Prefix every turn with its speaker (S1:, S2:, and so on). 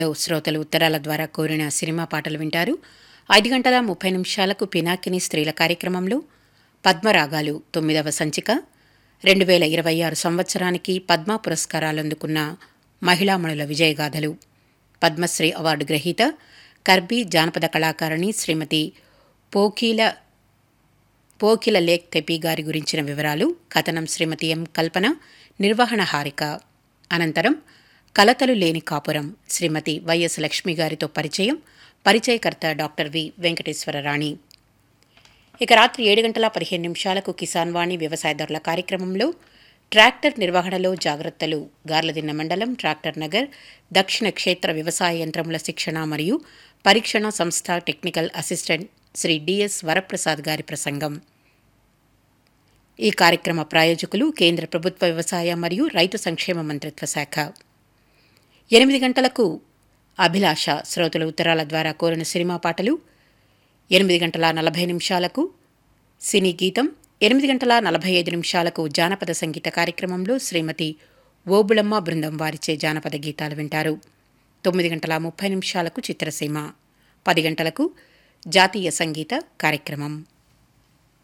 S1: శ్రోతలు ఉత్తరాల ద్వారా కోరిన సినిమా పాటలు వింటారు ఐదు గంటల ముప్పై నిమిషాలకు పినాకిని స్త్రీల కార్యక్రమంలో పద్మరాగాలు తొమ్మిదవ సంచిక రెండు వేల ఇరవై ఆరు సంవత్సరానికి పద్మ పురస్కారాలు అందుకున్న మహిళామణుల విజయగాథలు పద్మశ్రీ అవార్డు గ్రహీత కర్బీ జానపద కళాకారిణి శ్రీమతి పోకీల పోకిల లేక్ తెపి గారి గురించిన వివరాలు కథనం శ్రీమతి ఎం కల్పన నిర్వహణ హారిక అనంతరం కలతలు లేని కాపురం శ్రీమతి వైఎస్ లక్ష్మి గారితో పరిచయం పరిచయకర్త డాక్టర్ వి వెంకటేశ్వరరాణి ఇక రాత్రి ఏడు గంటల పదిహేను నిమిషాలకు కిసాన్ వాణి వ్యవసాయదారుల కార్యక్రమంలో ట్రాక్టర్ నిర్వహణలో జాగ్రత్తలు గార్లదిన్న మండలం ట్రాక్టర్ నగర్ దక్షిణ క్షేత్ర వ్యవసాయ యంత్రముల శిక్షణ మరియు పరీక్షణ సంస్థ technical assistant Shri DS Varaprasad గారి ప్రసంగం ఈ కార్యక్రమ ప్రాయోజకులు కేంద్ర ప్రభుత్వ వ్యవసాయ మరియు రైతు సంక్షేమ మంత్రిత్వ శాఖ ఎనిమిది గంటలకు అభిలాష శ్రోతల ఉత్తరాల ద్వారా కోరిన సినిమా పాటలు ఎనిమిది గంటల నలభై నిమిషాలకు సినీ గీతం ఎనిమిది గంటల నలభై ఐదు నిమిషాలకు జానపద సంగీత కార్యక్రమంలో శ్రీమతి ఓబుళమ్మ బృందం వారిచే జానపద గీతాలు వింటారు తొమ్మిది గంటల ముప్పై నిమిషాలకు చిత్రసీమ పది గంటలకు జాతీయ సంగీత కార్యక్రమం